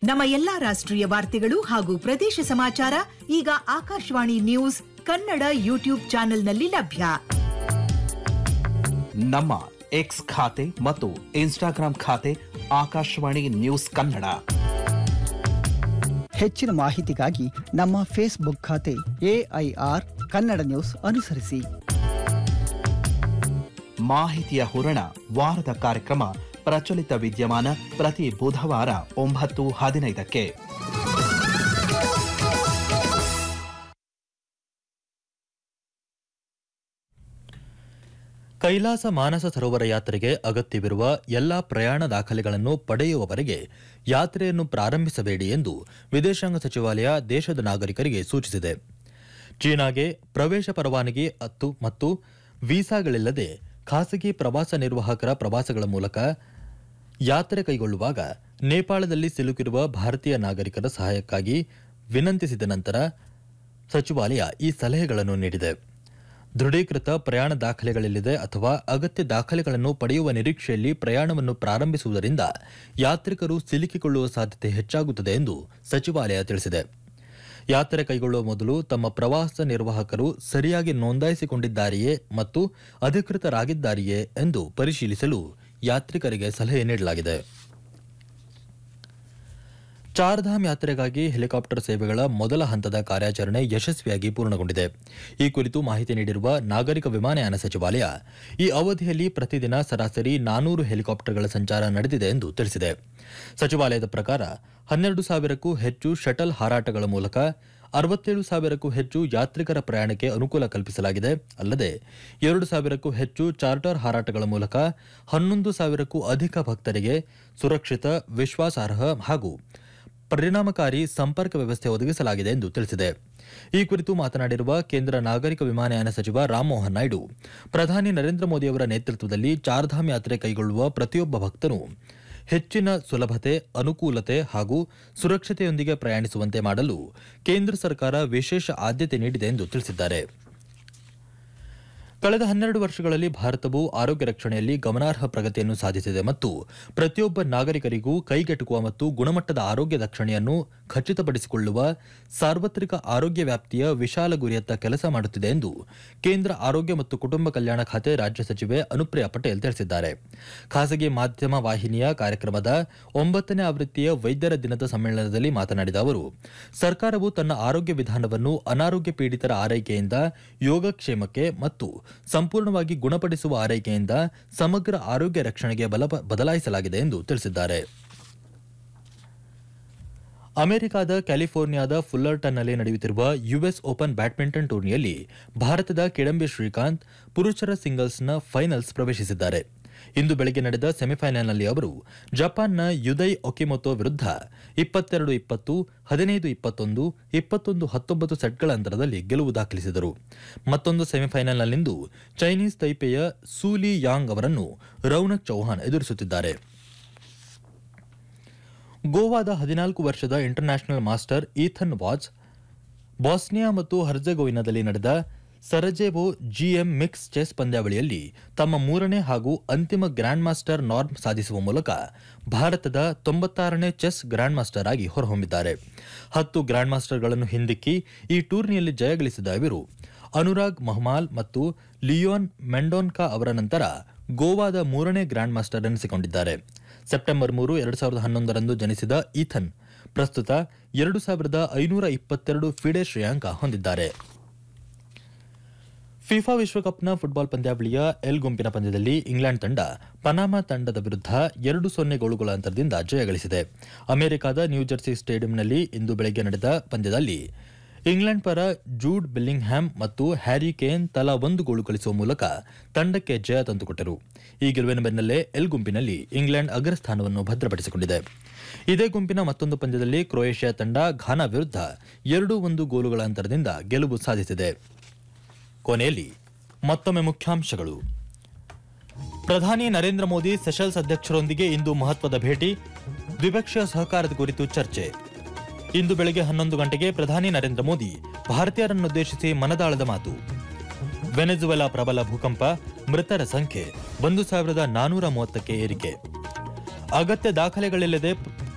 ನಮ್ಮ ಎಲ್ಲಾ ರಾಷ್ಟ್ರೀಯ ವಾರ್ತೆಗಳು ಹಾಗೂ ಪ್ರದೇಶ ಸಮಾಚಾರ ಈಗ ಆಕಾಶವಾಣಿ ನ್ಯೂಸ್ ಕನ್ನಡ ಯೂಟ್ಯೂಬ್ ಚಾನೆಲ್ನಲ್ಲಿ ಲಭ್ಯ ನಮ್ಮ ಎಕ್ಸ್ ಖಾತೆ ಮತ್ತು ಇನ್ಸ್ಟಾಗ್ರಾಂ ಖಾತೆ ಆಕಾಶವಾಣಿ ನ್ಯೂಸ್ ಕನ್ನಡ ಹೆಚ್ಚಿನ ಮಾಹಿತಿಗಾಗಿ ನಮ್ಮ ಫೇಸ್ಬುಕ್ ಖಾತೆ ಎಐಆರ್ ಕನ್ನಡ ನ್ಯೂಸ್ ಅನುಸರಿಸಿ ಮಾಹಿತಿಯ ಹೂರಣ ವಾರದ ಕಾರ್ಯಕ್ರಮ ಪ್ರಚಲಿತ ವಿದ್ಯಮಾನ ಪ್ರತಿ ಬುಧವಾರ ಒಂಬತ್ತು ಹದಿನೈದಕ್ಕೆ ಕೈಲಾಸ ಮಾನಸ ಸರೋವರ ಯಾತ್ರೆಗೆ ಅಗತ್ಯವಿರುವ ಎಲ್ಲಾ ಪ್ರಯಾಣ ದಾಖಲೆಗಳನ್ನು ಪಡೆಯುವವರೆಗೆ ಯಾತ್ರೆಯನ್ನು ಪ್ರಾರಂಭಿಸಬೇಡಿ ಎಂದು ವಿದೇಶಾಂಗ ಸಚಿವಾಲಯ ದೇಶದ ನಾಗರಿಕರಿಗೆ ಸೂಚಿಸಿದೆ ಚೀನಾಗೆ ಪ್ರವೇಶ ಪರವಾನಗಿ ಅತ್ತು ಮತ್ತು ವೀಸಾಗಳಿಲ್ಲದೆ ಖಾಸಗಿ ಪ್ರವಾಸ ನಿರ್ವಾಹಕರ ಪ್ರವಾಸಗಳ ಮೂಲಕ ಯಾತ್ರೆ ಕೈಗೊಳ್ಳುವಾಗ ನೇಪಾಳದಲ್ಲಿ ಸಿಲುಕಿರುವ ಭಾರತೀಯ ನಾಗರಿಕರ ಸಹಾಯಕ್ಕಾಗಿ ವಿನಂತಿಸಿದ ನಂತರ ಸಚಿವಾಲಯ ಈ ಸಲಹೆಗಳನ್ನು ನೀಡಿದೆ ದೃಢೀಕೃತ ಪ್ರಯಾಣ ದಾಖಲೆಗಳಿಲ್ಲದೆ ಅಥವಾ ಅಗತ್ಯ ದಾಖಲೆಗಳನ್ನು ಪಡೆಯುವ ನಿರೀಕ್ಷೆಯಲ್ಲಿ ಪ್ರಯಾಣವನ್ನು ಪ್ರಾರಂಭಿಸುವುದರಿಂದ ಯಾತ್ರಿಕರು ಸಿಲುಕಿಕೊಳ್ಳುವ ಸಾಧ್ಯತೆ ಹೆಚ್ಚಾಗುತ್ತದೆ ಎಂದು ಸಚಿವಾಲಯ ತಿಳಿಸಿದೆ ಯಾತ್ರೆ ಕೈಗೊಳ್ಳುವ ಮೊದಲು ತಮ್ಮ ಪ್ರವಾಸ ನಿರ್ವಾಹಕರು ಸರಿಯಾಗಿ ನೋಂದಾಯಿಸಿಕೊಂಡಿದ್ದಾರೆಯೇ ಮತ್ತು ಅಧಿಕೃತರಾಗಿದ್ದಾರೆಯೇ ಎಂದು ಪರಿಶೀಲಿಸಲು ಯಾತ್ರಿಕರಿಗೆ ಸಲಹೆ ನೀಡಲಾಗಿದೆ ಚಾರ್ಧಾಮ್ ಯಾತ್ರೆಗಾಗಿ ಹೆಲಿಕಾಪ್ಟರ್ ಸೇವೆಗಳ ಮೊದಲ ಹಂತದ ಕಾರ್ಯಾಚರಣೆ ಯಶಸ್ವಿಯಾಗಿ ಪೂರ್ಣಗೊಂಡಿದೆ ಈ ಕುರಿತು ಮಾಹಿತಿ ನೀಡಿರುವ ನಾಗರಿಕ ವಿಮಾನಯಾನ ಸಚಿವಾಲಯ ಈ ಅವಧಿಯಲ್ಲಿ ಪ್ರತಿದಿನ ಸರಾಸರಿ ನಾನೂರು ಹೆಲಿಕಾಪ್ಟರ್ಗಳ ಸಂಚಾರ ನಡೆದಿದೆ ಎಂದು ತಿಳಿಸಿದೆ ಸಚಿವಾಲಯದ ಪ್ರಕಾರ ಹನ್ನೆರಡು ಸಾವಿರಕ್ಕೂ ಹೆಚ್ಚು ಶಟಲ್ ಹಾರಾಟಗಳ ಮೂಲಕ ಅರವತ್ತೇಳು ಸಾವಿರಕ್ಕೂ ಹೆಚ್ಚು ಯಾತ್ರಿಕರ ಪ್ರಯಾಣಕ್ಕೆ ಅನುಕೂಲ ಕಲ್ಪಿಸಲಾಗಿದೆ ಅಲ್ಲದೆ ಎರಡು ಸಾವಿರಕ್ಕೂ ಹೆಚ್ಚು ಚಾರ್ಟರ್ ಹಾರಾಟಗಳ ಮೂಲಕ ಹನ್ನೊಂದು ಸಾವಿರಕ್ಕೂ ಅಧಿಕ ಭಕ್ತರಿಗೆ ಸುರಕ್ಷಿತ ವಿಶ್ವಾಸಾರ್ಹ ಹಾಗೂ ಪರಿಣಾಮಕಾರಿ ಸಂಪರ್ಕ ವ್ಯವಸ್ಥೆ ಒದಗಿಸಲಾಗಿದೆ ಎಂದು ತಿಳಿಸಿದೆ ಈ ಕುರಿತು ಮಾತನಾಡಿರುವ ಕೇಂದ್ರ ನಾಗರಿಕ ವಿಮಾನಯಾನ ಸಚಿವ ರಾಮಮೋಹನ್ ನಾಯ್ಡು ಪ್ರಧಾನಿ ನರೇಂದ್ರ ಮೋದಿಯವರ ನೇತೃತ್ವದಲ್ಲಿ ಚಾರ್ಧಾಮ್ ಯಾತ್ರೆ ಕೈಗೊಳ್ಳುವ ಪ್ರತಿಯೊಬ್ಬ ಭಕ್ತನು ಹೆಚ್ಚಿನ ಸುಲಭತೆ ಅನುಕೂಲತೆ ಹಾಗೂ ಸುರಕ್ಷತೆಯೊಂದಿಗೆ ಪ್ರಯಾಣಿಸುವಂತೆ ಮಾಡಲು ಕೇಂದ್ರ ಸರ್ಕಾರ ವಿಶೇಷ ಆದ್ಯತೆ ನೀಡಿದೆ ಎಂದು ತಿಳಿಸಿದ್ದಾರೆ ಕಳೆದ ಹನ್ನೆರಡು ವರ್ಷಗಳಲ್ಲಿ ಭಾರತವು ಆರೋಗ್ಯ ರಕ್ಷಣೆಯಲ್ಲಿ ಗಮನಾರ್ಹ ಪ್ರಗತಿಯನ್ನು ಸಾಧಿಸಿದೆ ಮತ್ತು ಪ್ರತಿಯೊಬ್ಬ ನಾಗರಿಕರಿಗೂ ಕೈಗೆಟುಕುವ ಮತ್ತು ಗುಣಮಟ್ಟದ ಆರೋಗ್ಯ ರಕ್ಷಣೆಯನ್ನು ಖಚಿತಪಡಿಸಿಕೊಳ್ಳುವ ಸಾರ್ವತ್ರಿಕ ಆರೋಗ್ಯ ವ್ಯಾಪ್ತಿಯ ವಿಶಾಲ ಗುರಿಯತ್ತ ಕೆಲಸ ಮಾಡುತ್ತಿದೆ ಎಂದು ಕೇಂದ್ರ ಆರೋಗ್ಯ ಮತ್ತು ಕುಟುಂಬ ಕಲ್ಯಾಣ ಖಾತೆ ರಾಜ್ಯ ಸಚಿವೆ ಅನುಪ್ರಿಯಾ ಪಟೇಲ್ ತಿಳಿಸಿದ್ದಾರೆ ಖಾಸಗಿ ಮಾಧ್ಯಮ ವಾಹಿನಿಯ ಕಾರ್ಯಕ್ರಮದ ಒಂಬತ್ತನೇ ಆವೃತ್ತಿಯ ವೈದ್ಯರ ದಿನದ ಸಮ್ಮೇಳನದಲ್ಲಿ ಮಾತನಾಡಿದ ಅವರು ಸರ್ಕಾರವು ತನ್ನ ಆರೋಗ್ಯ ವಿಧಾನವನ್ನು ಅನಾರೋಗ್ಯ ಪೀಡಿತರ ಆರೈಕೆಯಿಂದ ಯೋಗಕ್ಷೇಮಕ್ಕೆ ಮತ್ತು ಸಂಪೂರ್ಣವಾಗಿ ಗುಣಪಡಿಸುವ ಆರೈಕೆಯಿಂದ ಸಮಗ್ರ ಆರೋಗ್ಯ ರಕ್ಷಣೆಗೆ ಬಲ ಬದಲಾಯಿಸಲಾಗಿದೆ ಎಂದು ತಿಳಿಸಿದ್ದಾರೆ ಅಮೆರಿಕದ ಕ್ಯಾಲಿಫೋರ್ನಿಯಾದ ಫುಲ್ಲರ್ಟನ್ನಲ್ಲಿ ನಡೆಯುತ್ತಿರುವ ಯುಎಸ್ ಓಪನ್ ಬ್ಯಾಡ್ಮಿಂಟನ್ ಟೂರ್ನಿಯಲ್ಲಿ ಭಾರತದ ಕಿಡಂಬಿ ಶ್ರೀಕಾಂತ್ ಪುರುಷರ ಸಿಂಗಲ್ಸ್ನ ಫೈನಲ್ಸ್ ಪ್ರವೇಶಿಸಿದ್ದಾರೆ ಇಂದು ಬೆಳಗ್ಗೆ ನಡೆದ ಸೆಮಿಫೈನಲ್ನಲ್ಲಿ ಅವರು ಜಪಾನ್ನ ಯುದೈ ಒಕಿಮೊತೊ ವಿರುದ್ಧ ಇಪ್ಪತ್ತೆರಡು ಇಪ್ಪತ್ತು ಹದಿನೈದು ಇಪ್ಪತ್ತೊಂದು ಇಪ್ಪತ್ತೊಂದು ಹತ್ತೊಂಬತ್ತು ಸೆಟ್ಗಳ ಅಂತರದಲ್ಲಿ ಗೆಲುವು ದಾಖಲಿಸಿದರು ಮತ್ತೊಂದು ಸೆಮಿಫೈನಲ್ನಲ್ಲಿಂದು ಚೈನೀಸ್ ತೈಪೆಯ ಸೂಲಿ ಯಾಂಗ್ ಅವರನ್ನು ರೌನಕ್ ಚೌಹಾನ್ ಎದುರಿಸುತ್ತಿದ್ದಾರೆ ಗೋವಾದ ಹದಿನಾಲ್ಕು ವರ್ಷದ international master Ethan Vaz Bosnia ಮತ್ತು ಹರ್ಜೆಗೋವಿನಾದಲ್ಲಿ ನಡೆದ ಸರಜೆವೋ ಜಿಎಂ ಮಿಕ್ಸ್ ಚೆಸ್ ಪಂದ್ಯಾವಳಿಯಲ್ಲಿ ತಮ್ಮ ಮೂರನೇ ಹಾಗೂ ಅಂತಿಮ ಗ್ರ್ಯಾಂಡ್ ಮಾಸ್ಟರ್ ನಾರ್ಮ್ ಸಾಧಿಸುವ ಮೂಲಕ ಭಾರತದ ತೊಂಬತ್ತಾರನೇ ಚೆಸ್ ಗ್ರ್ಯಾಂಡ್ ಮಾಸ್ಟರ್ ಆಗಿ ಹೊರಹೊಮ್ಮಿದ್ದಾರೆ ಹತ್ತು ಗ್ರ್ಯಾಂಡ್ ಮಾಸ್ಟರ್ಗಳನ್ನು ಹಿಂದಿಕ್ಕಿ ಈ ಟೂರ್ನಿಯಲ್ಲಿ ಜಯಗಳಿಸಿದ ಇವರು ಅನುರಾಗ್ ಮಹಮಾಲ್ ಮತ್ತು ಲಿಯೋನ್ ಮೆಂಡೋನ್ಕಾ ಅವರ ನಂತರ ಗೋವಾದ ಮೂರನೇ ಗ್ರ್ಯಾಂಡ್ ಮಾಸ್ಟರ್ ಎನಿಸಿಕೊಂಡಿದ್ದಾರೆ ಸೆಪ್ಟೆಂಬರ್ ಮೂರು ಎರಡು ಸಾವಿರದ ಹನ್ನೊಂದರಂದು ಜನಿಸಿದ ಈಥನ್ ಪ್ರಸ್ತುತ ಎರಡು ಸಾವಿರದ ಐನೂರ ಇಪ್ಪತ್ತೆರಡು ಫಿಡೆ ಶ್ರೇಯಾಂಕ ಹೊಂದಿದ್ದಾರೆ ಫಿಫಾ ವಿಶ್ವಕಪ್ನ ಫುಟ್ಬಾಲ್ ಪಂದ್ಯಾವಳಿಯ ಎಲ್ ಗುಂಪಿನ ಪಂದ್ಯದಲ್ಲಿ ಇಂಗ್ಲೆಂಡ್ ತಂಡ ಪನಾಮಾ ತಂಡದ ವಿರುದ್ಧ ಎರಡು ಸೊನ್ನೆ ಗೋಲುಗಳ ಅಂತರದಿಂದ ಜಯಗಳಿಸಿದೆ ಅಮೆರಿಕದ ನ್ಯೂಜೆರ್ಸಿ ಸ್ಟೇಡಿಯಂನಲ್ಲಿ ಇಂದು ಬೆಳಗ್ಗೆ ನಡೆದ ಪಂದ್ಯದಲ್ಲಿ ಇಂಗ್ಲೆಂಡ್ ಪರ ಜೂಡ್ ಬಿಲ್ಲಿಂಗ್ಹ್ಯಾಮ್ ಮತ್ತು ಹ್ಯಾರಿ ಕೇನ್ ತಲಾ ಒಂದು ಗೋಲು ಗಳಿಸುವ ಮೂಲಕ ತಂಡಕ್ಕೆ ಜಯ ತಂದುಕೊಟ್ಟರು ಈ ಗೆಲುವಿನ ಬೆನ್ನಲ್ಲೇ ಎಲ್ ಗುಂಪಿನಲ್ಲಿ ಇಂಗ್ಲೆಂಡ್ ಅಗ್ರಸ್ಥಾನವನ್ನು ಭದ್ರಪಡಿಸಿಕೊಂಡಿದೆ ಇದೇ ಗುಂಪಿನ ಮತ್ತೊಂದು ಪಂದ್ಯದಲ್ಲಿ ಕ್ರೊಯೇಷಿಯಾ ತಂಡ ಘಾನಾ ವಿರುದ್ಧ ಎರಡು ಒಂದು ಗೋಲುಗಳ ಅಂತರದಿಂದ ಗೆಲುವು ಸಾಧಿಸಿದೆ ಕೊನೆಯಲ್ಲಿ ಮತ್ತೊಮ್ಮೆ ಮುಖ್ಯಾಂಶಗಳು ಪ್ರಧಾನಿ ನರೇಂದ್ರ ಮೋದಿ ಸೆಷಲ್ಸ್ ಅಧ್ಯಕ್ಷರೊಂದಿಗೆ ಇಂದು ಮಹತ್ವದ ಭೇಟಿ ದ್ವಿಪಕ್ಷೀಯ ಸಹಕಾರದ ಕುರಿತು ಚರ್ಚೆ ಇಂದು ಬೆಳಗ್ಗೆ ಹನ್ನೊಂದು ಗಂಟೆಗೆ ಪ್ರಧಾನಿ ನರೇಂದ್ರ ಮೋದಿ ಭಾರತೀಯರನ್ನುದ್ದೇಶಿಸಿ ಮನದಾಳದ ಮಾತು ವೆನೆಜುವೆಲಾ ಪ್ರಬಲ ಭೂಕಂಪ ಮೃತರ ಸಂಖ್ಯೆ ಒಂದು ಸಾವಿರದ ನಾನೂರ ಮೂವತ್ತಕ್ಕೆ ಏರಿಕೆ ಅಗತ್ಯ ದಾಖಲೆಗಳಿಲ್ಲದೆ